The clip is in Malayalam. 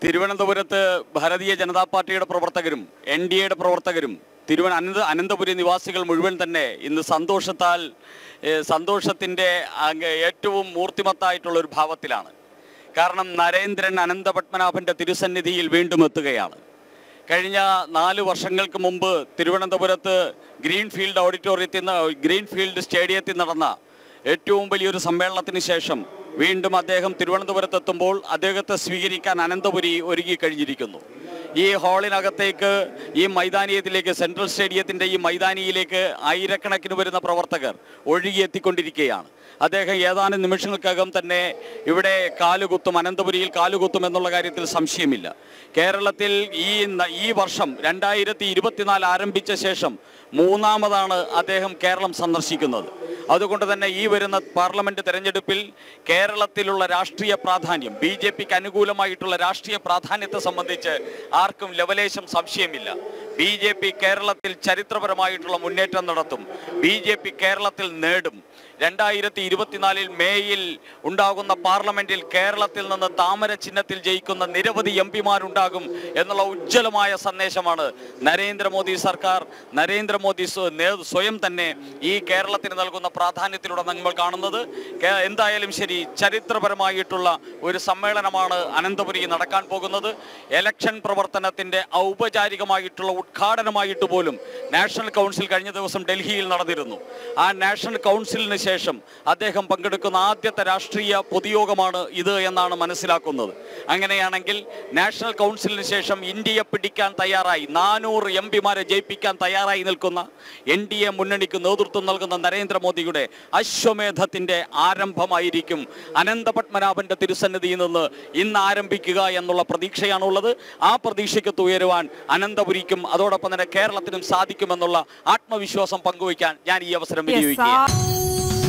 തിരുവനന്തപുരത്ത് ഭാരതീയ ജനതാ പാർട്ടിയുടെ പ്രവർത്തകരും എൻ ഡി എയുടെ പ്രവർത്തകരും തിരുവന അനന്ത അനന്തപുരി നിവാസികൾ മുഴുവൻ തന്നെ ഇന്ന് സന്തോഷത്താൽ ഏഹ്, സന്തോഷത്തിൻ്റെ അങ്ങ് ഏറ്റവും മൂർത്തിമത്തായിട്ടുള്ള ഒരു ഭാവത്തിലാണ് കാരണം നരേന്ദ്രൻ അനന്തപത്മനാഭന്റെ തിരുസന്നിധിയിൽ വീണ്ടും എത്തുകയാണ് കഴിഞ്ഞ നാല് വർഷങ്ങൾക്ക് മുമ്പ് തിരുവനന്തപുരത്ത് ഗ്രീൻഫീൽഡ് ഓഡിറ്റോറിയത്തിൽ നിന്ന് ഗ്രീൻഫീൽഡ് സ്റ്റേഡിയത്തിൽ നടന്ന ഏറ്റവും വലിയൊരു സമ്മേളനത്തിന് ശേഷം വീണ്ടും അദ്ദേഹം തിരുവനന്തപുരത്ത് എത്തുമ്പോൾ അദ്ദേഹത്തെ സ്വീകരിക്കാൻ അനന്തപുരി ഒരുങ്ങി കഴിഞ്ഞിരിക്കുന്നു ഈ ഹാളിനകത്തേക്ക് ഈ മൈതാനീയത്തിലേക്ക് സെൻട്രൽ സ്റ്റേഡിയത്തിന്റെ ഈ മൈതാനിയിലേക്ക് ആയിരക്കണക്കിന് വരുന്ന പ്രവർത്തകർ ഒഴുകിയെത്തിക്കൊണ്ടിരിക്കുകയാണ് അദ്ദേഹം ഏതാനും നിമിഷങ്ങൾക്കകം തന്നെ ഇവിടെ കാലുകുത്തും അനന്തപുരിയിൽ കാലുകുത്തും എന്നുള്ള കാര്യത്തിൽ സംശയമില്ല കേരളത്തിൽ ഈ ന- ഈ വർഷം രണ്ടായിരത്തി ഇരുപത്തിനാല് ആരംഭിച്ച ശേഷം മൂന്നാമതാണ് അദ്ദേഹം കേരളം സന്ദർശിക്കുന്നത് അതുകൊണ്ട് തന്നെ ഈ വരുന്ന പാർലമെന്റ് തെരഞ്ഞെടുപ്പിൽ കേരളത്തിലുള്ള രാഷ്ട്രീയ പ്രാധാന്യം ബി ജെ പിക്ക് അനുകൂലമായിട്ടുള്ള രാഷ്ട്രീയ പ്രാധാന്യത്തെ സംബന്ധിച്ച് ആർക്കും ലവലേശം സംശയമില്ല ബി ജെ പി കേരളത്തിൽ ചരിത്രപരമായിട്ടുള്ള മുന്നേറ്റം നടത്തും ബി ജെ പി കേരളത്തിൽ നേടും രണ്ടായിരത്തി ഇരുപത്തിനാലിൽ മേയിൽ ഉണ്ടാകുന്ന പാർലമെന്റിൽ കേരളത്തിൽ നിന്ന് താമര ചിഹ്നത്തിൽ ജയിക്കുന്ന നിരവധി എം പിമാരുണ്ടാകും എന്നുള്ള ഉജ്ജ്വലമായ സന്ദേശമാണ് നരേന്ദ്രമോദി സർക്കാർ നരേന്ദ്രമോദി സ്വ- നേ- സ്വയം തന്നെ ഈ കേരളത്തിന് നൽകുന്ന പ്രാധാന്യത്തിലൂടെ നമ്മൾ കാണുന്നത് കേ- എന്തായാലും ശരി ചരിത്രപരമായിട്ടുള്ള ഒരു സമ്മേളനമാണ് അനന്തപുരി നടക്കാൻ പോകുന്നത് എലക്ഷൻ പ്രവർത്തനത്തിന്റെ ഔപചാരികമായിട്ടുള്ള ഉദ്ഘാടനമായിട്ട് പോലും നാഷണൽ കൗൺസിൽ കഴിഞ്ഞ ദിവസം ഡൽഹിയിൽ നടന്നിരുന്നു ആ നാഷണൽ കൗൺസിലിന് ശേഷം അദ്ദേഹം പങ്കെടുക്കുന്ന ആദ്യത്തെ രാഷ്ട്രീയ പൊതുയോഗമാണ് ഇത് എന്നാണ് മനസ്സിലാക്കുന്നത് അങ്ങനെയാണെങ്കിൽ നാഷണൽ കൗൺസിലിന് ശേഷം ഇന്ത്യയെ പിടിക്കാൻ തയ്യാറായി നാനൂറ് എം പിമാരെ ജയിപ്പിക്കാൻ തയ്യാറായി നിൽക്കുന്ന എൻ ഡി എ മുന്നണിക്ക് നേതൃത്വം നൽകുന്ന നരേന്ദ്രമോദിയുടെ അശ്വമേധത്തിന്റെ ആരംഭമായിരിക്കും അനന്തപത്മനാഭന്റെ തിരുസന്നിധിയിൽ നിന്ന് ഇന്ന് ആരംഭിക്കുക എന്നുള്ള പ്രതീക്ഷയാണുള്ളത് ആ പ്രതീക്ഷയ്ക്ക് ഉയരുവാൻ അനന്തപുരിക്കും അതോടൊപ്പം തന്നെ കേരളത്തിനും സാധിക്കുമെന്നുള്ള ആത്മവിശ്വാസം പങ്കുവയ്ക്കാൻ ഞാൻ ഈ അവസരം Yes, വിനിയോഗിക്കുകയാണ് ആ-